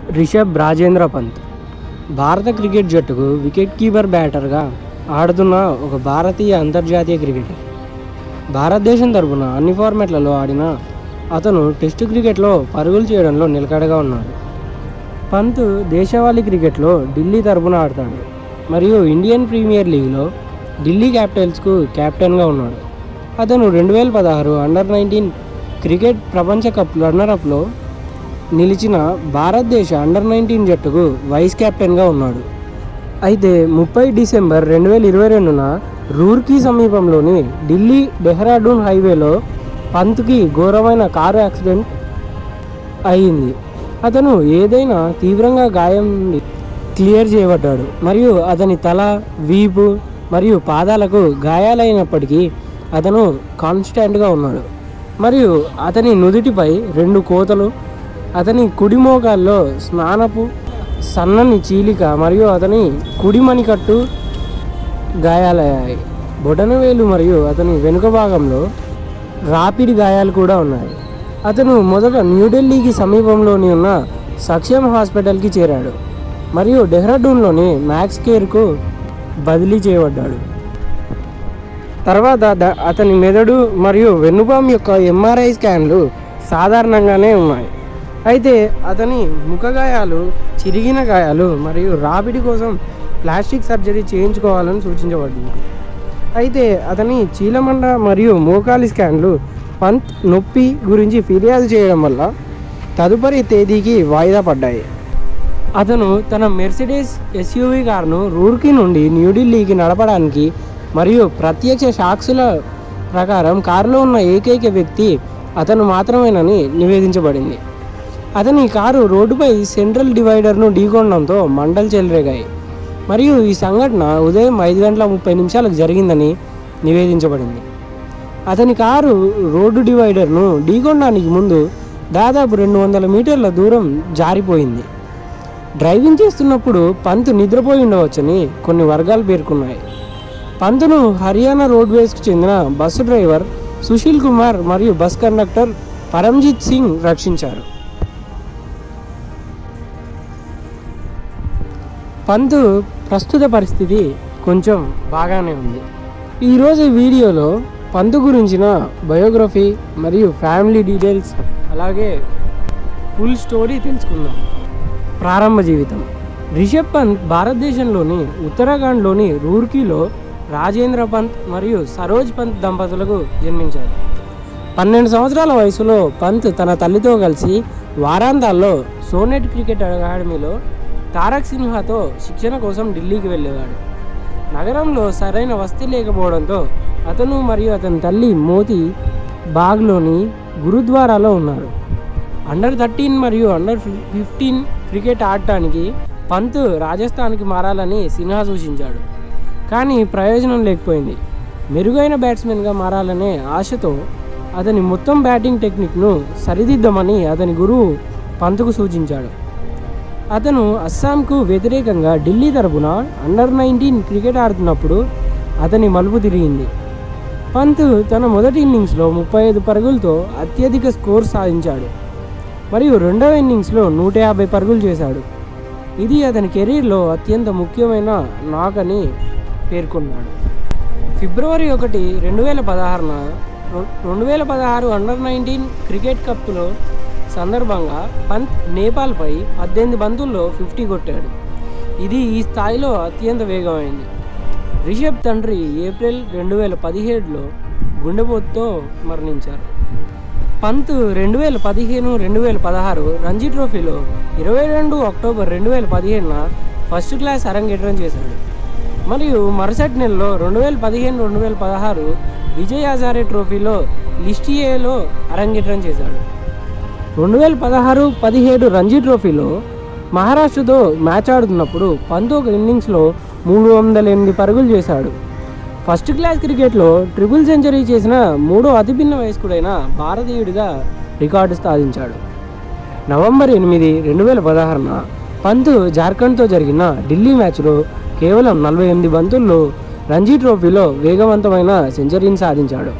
రిషబ్ రాజేంద్ర పంత్ భారత క్రికెట్ జట్టుకు wicket keeper బ్యాటర్గా ఆడుతున్న ఒక భారతీయ అంతర్జాతీయ క్రికెటర్ భారతదేశం తరపున అన్ని ఫార్మాట్లలో ఆడిన అతను టెస్టు క్రికెట్లో పరుగులు చేయడంలో నిలకడగా ఉన్నాడు పంత్ దేశవాళీ క్రికెట్లో ఢిల్లీ తరపున ఆడతాడు మరియు ఇండియన్ ప్రీమియర్ లీగ్లో ఢిల్లీ క్యాపిటల్స్కు కెప్టెన్గా ఉన్నాడు అతను రెండు వేల పదహారు అండర్ నైన్టీన్ క్రికెట్ ప్రపంచ కప్ రన్నరప్లో నిలిచిన భారతదేశ అండర్ నైన్టీన్ జట్టుకు వైస్ కెప్టెన్గా ఉన్నాడు అయితే ముప్పై డిసెంబర్ రెండు వేల ఇరవై రెండున రూర్కీ సమీపంలోని ఢిల్లీ డెహ్రాడూన్ హైవేలో పంత్కి ఘోరమైన కారు యాక్సిడెంట్ అయింది అతను ఏదైనా తీవ్రంగా గాయం నుండి క్లియర్ చేయబడ్డాడు మరియు అతని తల వీపు మరియు పాదాలకు గాయాలైనప్పటికీ అతను కాన్స్టాంట్గా ఉన్నాడు మరియు అతని నుదుటిపై రెండు కోతలు అతని కుడి మోకాల్లో స్నానపు సన్నని చీలిక మరియు అతని కుడి మణికట్టు గాయాలయ్యాయి బొటనవేలు మరియు అతని వెనుక భాగంలో రాపిడి గాయాలు కూడా ఉన్నాయి అతను మొదట న్యూఢిల్లీకి సమీపంలోని ఉన్న సక్షమ్ హాస్పిటల్కి చేరాడు మరియు డెహ్రాడూన్లోని మ్యాక్స్ కేర్కు బదిలీ చేయబడ్డాడు తర్వాత ద- అతని మెదడు మరియు వెన్నుపాము యొక్క ఎంఆర్ఐ స్కాన్లు సాధారణంగానే ఉన్నాయి అయితే అతని ముఖ గాయాలు చిరిగిన గాయాలు మరియు రాపిడి కోసం ప్లాస్టిక్ సర్జరీ చేయించుకోవాలని సూచించబడింది అయితే అతని చీలమండ మరియు మోకాలి స్కాన్లు పంత్ నొప్పి గురించి ఫిర్యాదు చేయడం వల్ల తదుపరి తేదీకి వాయిదా పడ్డాయి అతను తన మెర్సిడెస్ ఎస్యూవీ కారును రూర్కీ నుండి న్యూఢిల్లీకి నడపడానికి మరియు ప్రత్యక్ష సాక్షుల ప్రకారం కారులో ఉన్న ఏకైక వ్యక్తి అతను మాత్రమేనని నివేదించబడింది అతని కారు రోడ్డుపై సెంట్రల్ డివైడర్ను ఢీకొనడంతో మంటలు చెలరేగాయి మరియు ఈ సంఘటన ఉదయం ఐదు గంటల ముప్పై నిమిషాలకు జరిగిందని నివేదించబడింది అతని కారు రోడ్డు డివైడర్ను ఢీకొనడానికి ముందు దాదాపు రెండు వందల మీటర్ల దూరం జారిపోయింది డ్రైవింగ్ చేస్తున్నప్పుడు పంత్ నిద్రపోయి ఉండవచ్చని కొన్ని వర్గాలు పేర్కొన్నాయి పంతును హర్యానా రోడ్వేస్కు చెందిన బస్సు డ్రైవర్ సుశీల్ కుమార్ మరియు బస్ కండక్టర్ పరంజిత్ సింగ్ రక్షించారు పంత్ ప్రస్తుత పరిస్థితి కొంచెం బాగానే ఉంది ఈరోజు వీడియోలో పంత్ గురించిన బయోగ్రఫీ మరియు ఫ్యామిలీ డీటెయిల్స్ అలాగే ఫుల్ స్టోరీ తెలుసుకుందాం ప్రారంభ జీవితం రిషబ్ పంత్ భారతదేశంలోని ఉత్తరాఖండ్లోని రూర్కీలో రాజేంద్ర పంత్ మరియు సరోజ్ పంత్ దంపతులకు జన్మించారు పన్నెండు సంవత్సరాల వయసులో పంత్ తన తల్లితో కలిసి వారాంతాల్లో సోనెట్ క్రికెట్ అకాడమీలో తారక్ సిన్హాతో శిక్షణ కోసం ఢిల్లీకి వెళ్ళేవాడు నగరంలో సరైన వసతి లేకపోవడంతో అతను మరియు అతని తల్లి మోతి బాగ్లోని గురుద్వారాలో ఉన్నారు అండర్ థర్టీన్ మరియు అండర్ ఫిఫ్టీన్ క్రికెట్ ఆడటానికి పంత్ రాజస్థాన్కి మారాలని సిన్హా సూచించాడు కానీ ప్రయోజనం లేకపోయింది మెరుగైన బ్యాట్స్మెన్గా మారాలనే ఆశతో అతని మొత్తం బ్యాటింగ్ టెక్నిక్ను సరిదిద్దమని అతని గురువు పంత్కు సూచించాడు అతను అస్సాంకు వ్యతిరేకంగా ఢిల్లీ తరపున అండర్ నైన్టీన్ క్రికెట్ ఆడుతున్నప్పుడు అతని మలుపు తిరిగింది పంత్ తన మొదటి ఇన్నింగ్స్లో ముప్పై ఐదు పరుగులతో అత్యధిక స్కోర్ సాధించాడు మరియు రెండవ ఇన్నింగ్స్లో నూట యాభై పరుగులు చేశాడు ఇది అతని కెరీర్లో అత్యంత ముఖ్యమైన నాక్ అని పేర్కొన్నాడు ఫిబ్రవరి ఒకటి రెండు వేల పదహారున రెండు వేల పదహారు అండర్ నైన్టీన్ క్రికెట్ కప్లో సందర్భంగా పంత్ నేపాల్పై పద్దెనిమిది బంతుల్లో ఫిఫ్టీ కొట్టాడు ఇది ఈ స్థాయిలో అత్యంత వేగమైంది రిషబ్ తండ్రి ఏప్రిల్ రెండు వేల పదిహేడులో గుండెపోటుతో మరణించారు పంత్ రెండు వేల పదిహేను రెండు వేల పదహారు రంజీ ట్రోఫీలో ఇరవై రెండు అక్టోబర్ రెండు వేల పదిహేనున ఫస్ట్ క్లాస్ అరంగేట్రం చేశాడు మరియు మరుసటి నెలలో రెండు వేల పదిహేను రెండు వేల పదహారు విజయ్ హజారే ట్రోఫీలో లిస్ట్ ఏలో అరంగేట్రం చేశాడు రెండు వేల పదహారు పదిహేడు రంజీ ట్రోఫీలో మహారాష్ట్రతో మ్యాచ్ ఆడుతున్నప్పుడు పంత్ ఒక ఇన్నింగ్స్లో మూడు వందల ఎనిమిది పరుగులు చేశాడు ఫస్ట్ క్లాస్ క్రికెట్లో ట్రిపుల్ సెంచరీ చేసిన మూడో అతిభిన్న వయస్కుడైన భారతీయుడిగా రికార్డు సాధించాడు నవంబర్ ఎనిమిది రెండు వేల పదహారున పంత్ జార్ఖండ్తో జరిగిన ఢిల్లీ మ్యాచ్లో కేవలం నలభై ఎనిమిది బంతుల్లో రంజీ ట్రోఫీలో వేగవంతమైన సెంచరీని సాధించాడు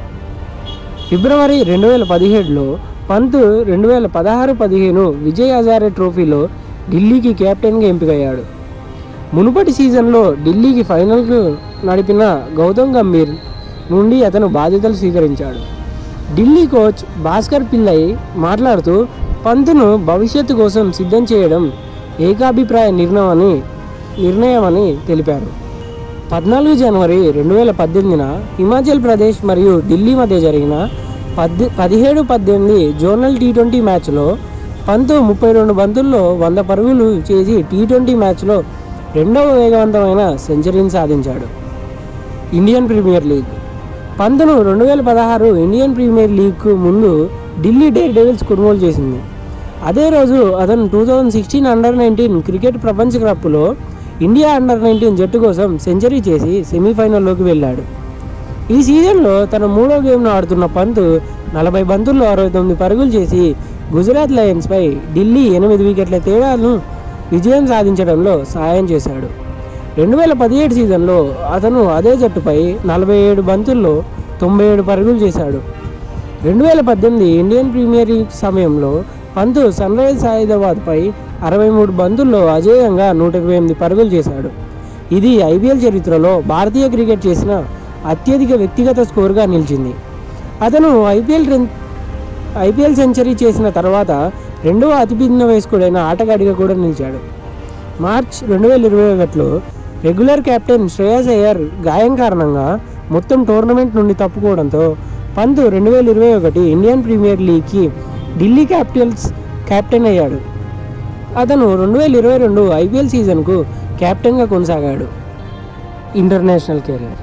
ఫిబ్రవరి రెండు వేల పదిహేడులో పంత్ రెండు వేల పదహారు పదిహేను విజయ్ హజారే ట్రోఫీలో ఢిల్లీకి కెప్టెన్గా ఎంపికయ్యాడు మునుపటి సీజన్లో ఢిల్లీకి ఫైనల్కు నడిపిన గౌతమ్ గంభీర్ నుండి అతను బాధ్యతలు స్వీకరించాడు ఢిల్లీ కోచ్ భాస్కర్ పిల్లై మాట్లాడుతూ పంతును భవిష్యత్తు కోసం సిద్ధం చేయడం ఏకాభిప్రాయ నిర్ణయమని నిర్ణయమని తెలిపారు పద్నాలుగు జనవరి రెండు వేల పద్దెనిమిదిన హిమాచల్ ప్రదేశ్ మరియు ఢిల్లీ మధ్య జరిగిన పద్ పదిహేడు పద్దెనిమిది జోనల్ టీ ట్వంటీ మ్యాచ్లో పంతు ముప్పై రెండు బంతుల్లో వంద పరుగులు చేసి టీ ట్వంటీ మ్యాచ్లో రెండవ వేగవంతమైన సెంచరీని సాధించాడు ఇండియన్ ప్రీమియర్ లీగ్ పంతును రెండు వేల పదహారు ఇండియన్ ప్రీమియర్ లీగ్కు ముందు ఢిల్లీ డేర్ డెవిల్స్ కొనుగోలు చేసింది అదే రోజు అతను two thousand sixteen under nineteen cricket ప్రపంచ కప్లో ఇండియా అండర్ నైన్టీన్ జట్టు కోసం సెంచరీ చేసి సెమీఫైనల్లోకి వెళ్ళాడు ఈ సీజన్లో తన మూడో గేమ్ను ఆడుతున్న పంత్ నలభై బంతుల్లో అరవై తొమ్మిది పరుగులు చేసి గుజరాత్ లయన్స్పై ఢిల్లీ ఎనిమిది వికెట్ల తేడాను విజయం సాధించడంలో సహాయం చేశాడు రెండు వేల పదిహేడు సీజన్లో అతను అదే జట్టుపై నలభై ఏడు బంతుల్లో తొంభై ఏడు పరుగులు చేశాడు రెండు వేల పద్దెనిమిది ఇండియన్ ప్రీమియర్ లీగ్ సమయంలో పంతు సన్ రైజ్ హైదరాబాద్పై అరవై మూడు బంతుల్లో అజేయంగా నూట ఇరవై ఎనిమిది పరుగులు చేశాడు ఇది ఐపీఎల్ చరిత్రలో భారతీయ క్రికెట్ చేసిన అత్యధిక వ్యక్తిగత స్కోర్గా నిలిచింది అతను ఐపీఎల్ ఐపీఎల్ సెంచరీ చేసిన తర్వాత రెండవ అతిపిన్న వయస్కుడైన ఆటగాడిగా కూడా నిలిచాడు మార్చ్ రెండు వేల ఇరవై ఒకటిలో రెగ్యులర్ కెప్టెన్ శ్రేయస్ అయ్యర్ గాయం కారణంగా మొత్తం టోర్నమెంట్ నుండి తప్పుకోవడంతో పంత్ రెండు వేల ఇరవై ఒకటి ఇండియన్ ప్రీమియర్ లీగ్కి ఢిల్లీ క్యాపిటల్స్ కెప్టెన్ అయ్యాడు అతను రెండు వేల ఇరవై రెండు ఐపీఎల్ సీజన్కు కెప్టెన్గా కొనసాగాడు ఇంటర్నేషనల్ కెరీర్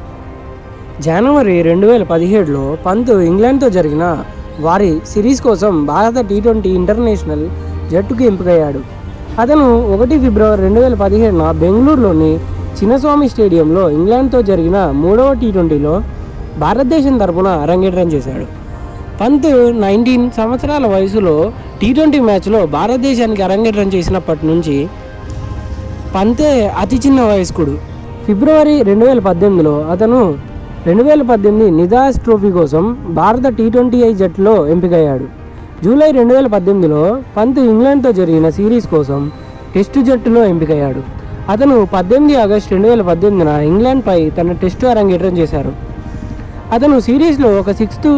జనవరి రెండు వేల పదిహేడులో పంత్ ఇంగ్లాండ్తో జరిగిన వారి సిరీస్ కోసం భారత టీ ట్వంటీ ఇంటర్నేషనల్ జట్టుకు ఎంపికయ్యాడు అతను ఒకటి ఫిబ్రవరి రెండు వేల పదిహేడున బెంగళూరులోని చిన్నస్వామి స్టేడియంలో ఇంగ్లాండ్తో జరిగిన మూడవ టీ ట్వంటీలో భారతదేశం తరపున అరంగేట్రం చేశాడు పంత్ నైన్టీన్ సంవత్సరాల వయసులో టీ ట్వంటీ మ్యాచ్లో భారతదేశానికి అరంగేట్రం చేసినప్పటి నుంచి పంతే అతి చిన్న వయస్కుడు ఫిబ్రవరి రెండు వేల పద్దెనిమిదిలో అతను రెండు వేల పద్దెనిమిది నిదాస్ ట్రోఫీ కోసం భారత టీ ట్వంటీ ఐ జట్టులో ఎంపికయ్యాడు జూలై రెండు వేల పద్దెనిమిదిలో పంత్ ఇంగ్లాండ్తో జరిగిన సిరీస్ కోసం టెస్టు జట్టులో ఎంపికయ్యాడు అతను పద్దెనిమిది ఆగస్టు రెండు వేల పద్దెనిమిదిన ఇంగ్లాండ్పై తన టెస్టు అరంగేట్రం చేశారు అతను సిరీస్లో ఒక సిక్స్త్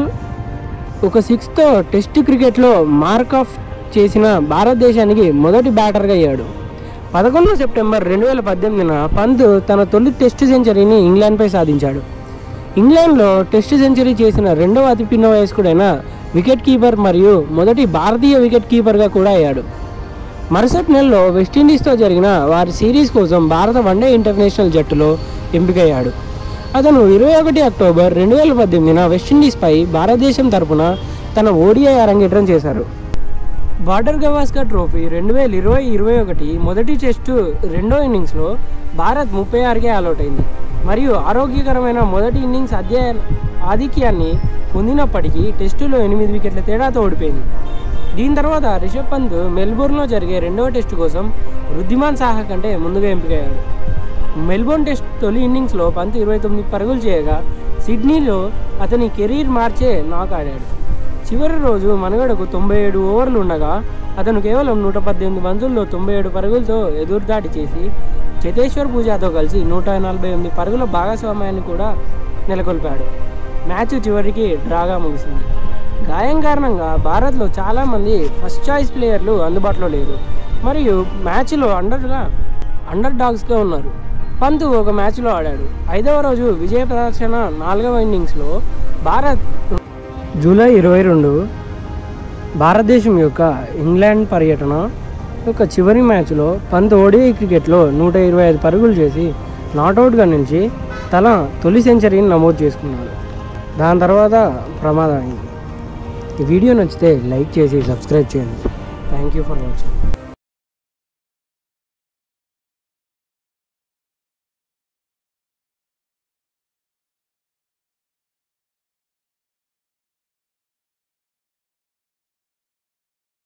ఒక సిక్స్త్ టెస్ట్ క్రికెట్లో మార్క్ ఆఫ్ చేసిన భారతదేశానికి మొదటి బ్యాటర్గా అయ్యాడు పదకొండు సెప్టెంబర్ రెండు వేల పద్దెనిమిదిన పంత్ తన తొలి టెస్ట్ సెంచరీని ఇంగ్లాండ్పై సాధించాడు ఇంగ్లాండ్లో టెస్ట్ సెంచరీ చేసిన రెండవ అతి పిన్న వయస్కుడైన వికెట్ కీపర్ మరియు మొదటి భారతీయ వికెట్ కీపర్గా కూడా అయ్యాడు మరుసటి నెలలో వెస్టిండీస్తో జరిగిన వారి సిరీస్ కోసం భారత వన్డే ఇంటర్నేషనల్ జట్టులో ఎంపికయ్యాడు అతను ఇరవై ఒకటి అక్టోబర్ రెండు వేల పద్దెనిమిదిన వెస్టిండీస్పై భారతదేశం తరపున తన ఓడిఐ అరంగేట్రం చేశారు బార్డర్ గవాస్కర్ ట్రోఫీ రెండు వేల ఇరవై ఇరవై ఒకటి మొదటి టెస్టు రెండో ఇన్నింగ్స్లో భారత్ ముప్పై ఆరుకే ఆల్అౌట్ అయింది మరియు ఆరోగ్యకరమైన మొదటి ఇన్నింగ్స్ అధ్యయ ఆధిక్యాన్ని పొందినప్పటికీ టెస్టులో ఎనిమిది వికెట్ల తేడాతో ఓడిపోయింది దీని తర్వాత రిషబ్ పంత్ మెల్బోర్న్లో జరిగే రెండవ టెస్టు కోసం వృద్ధిమాన్ సాహా కంటే ముందుగా ఎంపికయ్యాడు మెల్బోర్న్ టెస్ట్ తొలి ఇన్నింగ్స్లో పంత్ ఇరవై తొమ్మిది పరుగులు చేయగా సిడ్నీలో అతని కెరీర్ మార్చే నాక్ ఆడాడు చివరి రోజు మనగడకు తొంభై ఏడు ఓవర్లు ఉండగా అతను కేవలం నూట పద్దెనిమిది బంతుల్లో తొంభై ఏడు పరుగులతో ఎదురుదాడి చేసి చేతేశ్వర్ పూజాతో కలిసి నూట నలభై ఎనిమిది పరుగుల భాగస్వామ్యాన్ని కూడా నెలకొల్పాడు మ్యాచ్ చివరికి డ్రాగా ముగిసింది గాయం కారణంగా భారత్లో చాలామంది ఫస్ట్ చాయిస్ ప్లేయర్లు అందుబాటులో లేరు మరియు మ్యాచ్లో అండర్గా అండర్ డాగ్స్గా ఉన్నారు పంత్ ఒక మ్యాచ్లో ఆడాడు ఐదవ రోజు విజయ ప్రదర్శన నాలుగవ ఇన్నింగ్స్లో భారత్ జూలై ఇరవై రెండు భారతదేశం యొక్క ఇంగ్లాండ్ పర్యటన యొక్క చివరి మ్యాచ్లో పంత్ ఓడిఐ క్రికెట్లో నూట ఇరవై ఐదు పరుగులు చేసి నాట్అవుట్గా నిలిచి తన తొలి సెంచరీని నమోదు చేసుకున్నాడు దాని తర్వాత ప్రమాదం అయింది ఈ వీడియో నచ్చితే లైక్ చేసి సబ్స్క్రైబ్ చేయండి థ్యాంక్ యూ ఫర్ వాచింగ్